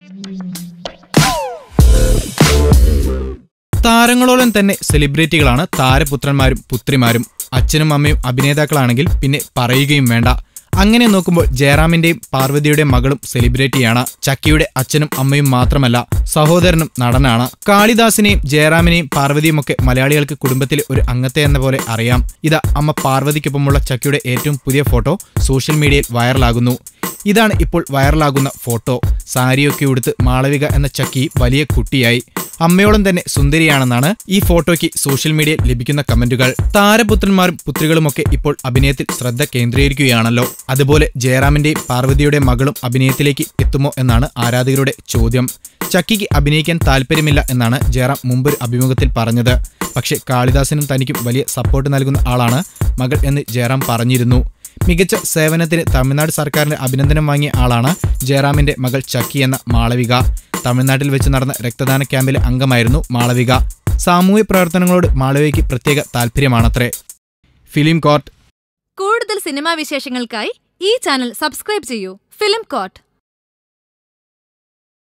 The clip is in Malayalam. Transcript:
താരങ്ങളോളം തന്നെ സെലിബ്രിറ്റികളാണ് താരപുത്രന്മാരും പുത്രിമാരും അച്ഛനും അമ്മയും അഭിനേതാക്കളാണെങ്കിൽ പിന്നെ പറയുകയും വേണ്ട അങ്ങനെ നോക്കുമ്പോൾ ജയറാമിന്റെയും പാർവതിയുടെയും മകളും സെലിബ്രിറ്റിയാണ് ചക്കിയുടെ അച്ഛനും അമ്മയും മാത്രമല്ല സഹോദരനും നടനാണ് കാളിദാസിനെയും ജയറാമിനെയും പാർവതിയും ഒക്കെ മലയാളികൾക്ക് കുടുംബത്തിലെ ഒരു അംഗത്തെ എന്ന പോലെ അറിയാം ഇതാ അമ്മ പാർവതിക്കൊപ്പമുള്ള ചക്കിയുടെ ഏറ്റവും പുതിയ ഫോട്ടോ സോഷ്യൽ മീഡിയയിൽ വൈറലാകുന്നു ഇതാണ് ഇപ്പോൾ വൈറലാകുന്ന ഫോട്ടോ സാരിയൊക്കെ ഉടുത്ത് മാളവിക എന്ന ചക്കി വലിയ കുട്ടിയായി അമ്മയോളം തന്നെ സുന്ദരിയാണെന്നാണ് ഈ ഫോട്ടോയ്ക്ക് സോഷ്യൽ മീഡിയയിൽ ലഭിക്കുന്ന കമന്റുകൾ താരപുത്രന്മാരും പുത്രികളുമൊക്കെ ഇപ്പോൾ അഭിനയത്തിൽ ശ്രദ്ധ കേന്ദ്രീകരിക്കുകയാണല്ലോ അതുപോലെ ജയറാമിന്റെയും പാർവതിയുടെയും മകളും അഭിനയത്തിലേക്ക് എത്തുമോ എന്നാണ് ആരാധകരുടെ ചോദ്യം ചക്കിക്ക് അഭിനയിക്കാൻ താല്പര്യമില്ല എന്നാണ് ജയറാം മുമ്പൊരു അഭിമുഖത്തിൽ പറഞ്ഞത് പക്ഷേ കാളിദാസിനും തനിക്കും വലിയ സപ്പോർട്ട് നൽകുന്ന ആളാണ് മകൾ എന്ന് ജയറാം പറഞ്ഞിരുന്നു മികച്ച സേവനത്തിന് തമിഴ്നാട് സർക്കാരിന്റെ അഭിനന്ദനം വാങ്ങിയ ആളാണ് ജയറാമിന്റെ മകൾ ചക്കി എന്ന മാളവിക തമിഴ്നാട്ടിൽ വെച്ച് നടന്ന രക്തദാന ക്യാമ്പിലെ അംഗമായിരുന്നു മാളവിക സാമൂഹ്യ പ്രവർത്തനങ്ങളോട് മാളവികയ്ക്ക് പ്രത്യേക താല്പര്യമാണത്രേ ഫിലിം കോർട്ട് കൂടുതൽ സിനിമാ വിശേഷങ്ങൾക്കായി ഈ ചാനൽ സബ്സ്ക്രൈബ് ചെയ്യൂ ഫിലിം കോട്ട്